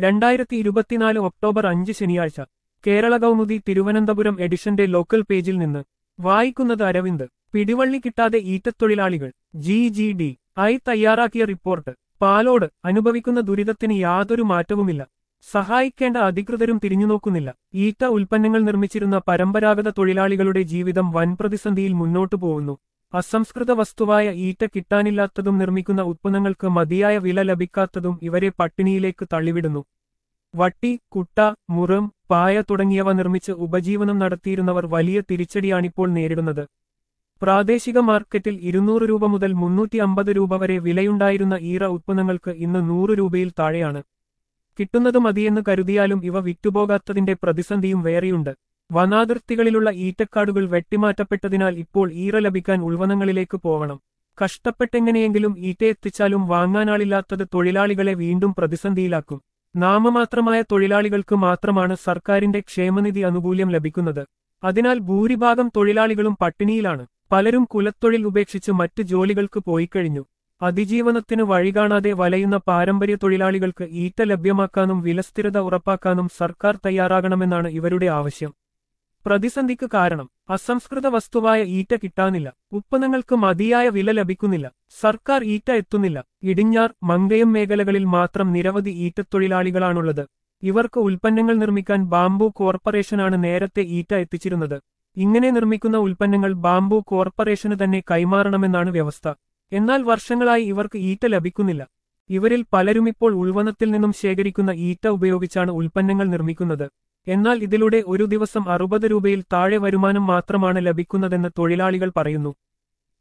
രണ്ടായിരത്തി ഇരുപത്തിനാല് ഒക്ടോബർ അഞ്ച് ശനിയാഴ്ച കേരള കൗമുദി തിരുവനന്തപുരം എഡിഷന്റെ ലോക്കൽ പേജിൽ നിന്ന് വായിക്കുന്നത് അരവിന്ദ് പിടിവള്ളി കിട്ടാതെ ഈറ്റത്തൊഴിലാളികൾ ജി ജി ഡി ഐ തയ്യാറാക്കിയ റിപ്പോർട്ട് പാലോട് അനുഭവിക്കുന്ന ദുരിതത്തിന് യാതൊരു മാറ്റവുമില്ല സഹായിക്കേണ്ട അധികൃതരും തിരിഞ്ഞുനോക്കുന്നില്ല ഈറ്റ ഉൽപ്പന്നങ്ങൾ നിർമ്മിച്ചിരുന്ന പരമ്പരാഗത തൊഴിലാളികളുടെ ജീവിതം വൻപ്രതിസന്ധിയിൽ മുന്നോട്ടു പോകുന്നു അസംസ്കൃത വസ്തുവായ ഈറ്റ കിട്ടാനില്ലാത്തതും നിർമ്മിക്കുന്ന ഉത്പന്നങ്ങൾക്ക് മതിയായ വില ലഭിക്കാത്തതും ഇവരെ പട്ടിണിയിലേക്ക് തള്ളിവിടുന്നു വട്ടി കുട്ട മുറം പായ തുടങ്ങിയവ നിർമ്മിച്ച് ഉപജീവനം നടത്തിയിരുന്നവർ വലിയ തിരിച്ചടിയാണിപ്പോൾ നേരിടുന്നത് പ്രാദേശിക മാർക്കറ്റിൽ ഇരുന്നൂറ് രൂപ മുതൽ മുന്നൂറ്റി അമ്പത് രൂപ വരെ വിലയുണ്ടായിരുന്ന ഈറ ഉത്പന്നങ്ങൾക്ക് ഇന്ന് നൂറ് രൂപയിൽ താഴെയാണ് കിട്ടുന്നത് മതിയെന്ന് കരുതിയാലും ഇവ വിറ്റുപോകാത്തതിന്റെ പ്രതിസന്ധിയും വേറെയുണ്ട് വനാതിർത്തികളിലുള്ള ഈറ്റക്കാടുകൾ വെട്ടിമാറ്റപ്പെട്ടതിനാൽ ഇപ്പോൾ ഈറ ലഭിക്കാൻ ഉൾവനങ്ങളിലേക്ക് പോവണം കഷ്ടപ്പെട്ടെങ്ങനെയെങ്കിലും ഈറ്റ എത്തിച്ചാലും വാങ്ങാനാളില്ലാത്തത് തൊഴിലാളികളെ വീണ്ടും പ്രതിസന്ധിയിലാക്കും നാമമാത്രമായ തൊഴിലാളികൾക്ക് മാത്രമാണ് സർക്കാരിന്റെ ക്ഷേമനിധി ആനുകൂല്യം ലഭിക്കുന്നത് അതിനാൽ ഭൂരിഭാഗം തൊഴിലാളികളും പട്ടിണിയിലാണ് പലരും കുലത്തൊഴിൽ ഉപേക്ഷിച്ച് മറ്റ് ജോലികൾക്ക് പോയിക്കഴിഞ്ഞു അതിജീവനത്തിന് വഴികാണാതെ വലയുന്ന പാരമ്പര്യ തൊഴിലാളികൾക്ക് ഈറ്റ ലഭ്യമാക്കാനും വിലസ്ഥിരത ഉറപ്പാക്കാനും സർക്കാർ തയ്യാറാകണമെന്നാണ് ഇവരുടെ ആവശ്യം പ്രതിസന്ധിക്ക് കാരണം അസംസ്കൃത വസ്തുവായ ഈറ്റ കിട്ടാനില്ല ഉത്പന്നങ്ങൾക്ക് മതിയായ വില ലഭിക്കുന്നില്ല സർക്കാർ ഈറ്റ എത്തുന്നില്ല ഇടിഞ്ഞാർ മങ്കയം മേഖലകളിൽ മാത്രം നിരവധി ഈറ്റത്തൊഴിലാളികളാണുള്ളത് ഇവർക്ക് ഉൽപ്പന്നങ്ങൾ നിർമ്മിക്കാൻ ബാംബു കോർപ്പറേഷനാണ് നേരത്തെ ഈറ്റ എത്തിച്ചിരുന്നത് ഇങ്ങനെ നിർമ്മിക്കുന്ന ഉൽപ്പന്നങ്ങൾ ബാംബു കോർപ്പറേഷന് തന്നെ കൈമാറണമെന്നാണ് വ്യവസ്ഥ എന്നാൽ വർഷങ്ങളായി ഇവർക്ക് ഈറ്റ ലഭിക്കുന്നില്ല ഇവരിൽ പലരുമിപ്പോൾ ഉൾവനത്തിൽ നിന്നും ശേഖരിക്കുന്ന ഈറ്റ ഉപയോഗിച്ചാണ് ഉൽപ്പന്നങ്ങൾ നിർമ്മിക്കുന്നത് എന്നാൽ ഇതിലൂടെ ഒരു ദിവസം അറുപത് രൂപയിൽ താഴെ വരുമാനം മാത്രമാണ് ലഭിക്കുന്നതെന്ന് തൊഴിലാളികൾ പറയുന്നു